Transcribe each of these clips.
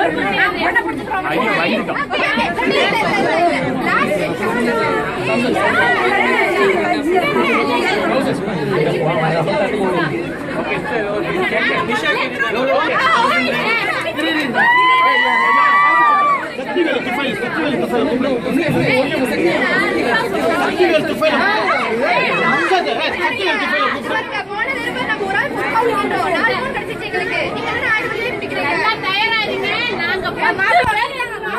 போன தடவை நம்ம ஒரு ஆள் புக்காவு வாங்குறோம். நாலு பேர் கிடைச்சிச்சு எங்களுக்கு. நீங்க என்ன ஆறு பேர் பிடிக்கிறீங்க? எல்லாம் தயாரா இருங்க நாங்க பத்து பேர்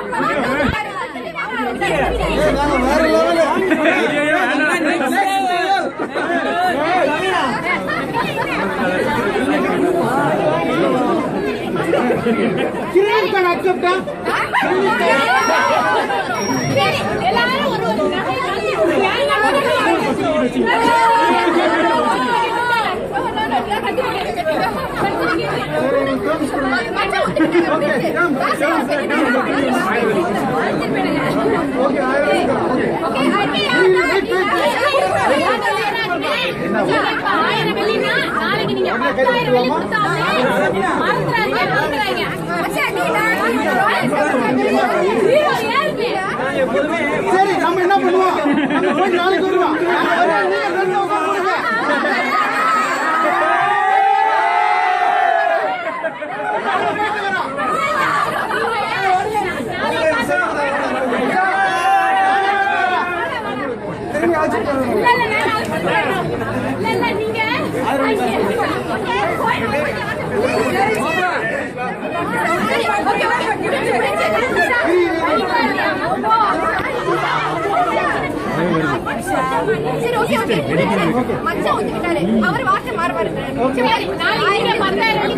சரி, எல்லாரும் ஒரு ஒரு நகை வாங்கி ஆயிரம் வெள்ளினா நாளைக்கு நீங்க பத்தாயிரம் வெள்ளி கொடுத்தாலே மறந்துடாதீங்க மறந்துடாதீங்க ஹீரோ ஏறுங்க சரி நம்ம என்ன பண்ணுவோம் நம்ம போய் நாளைக்கு வருவோம் நாங்க வருவோம், நீங்க ரெண்டு உட்காருங்க. திரும்பி அழைச்சிட்டு வருவோம். இல்ல, இல்ல, நான் அது பண்றேன். இல்ல, இல்ல, நீங்க சரி ஓகே ஓகே மச்சான் ஒத்துக்கிட்டாரு அவர் வார்த்தை மாற மாட்டாரு சரி, நாளைக்கு நீங்க பத்தாயிரம் வெள்ளி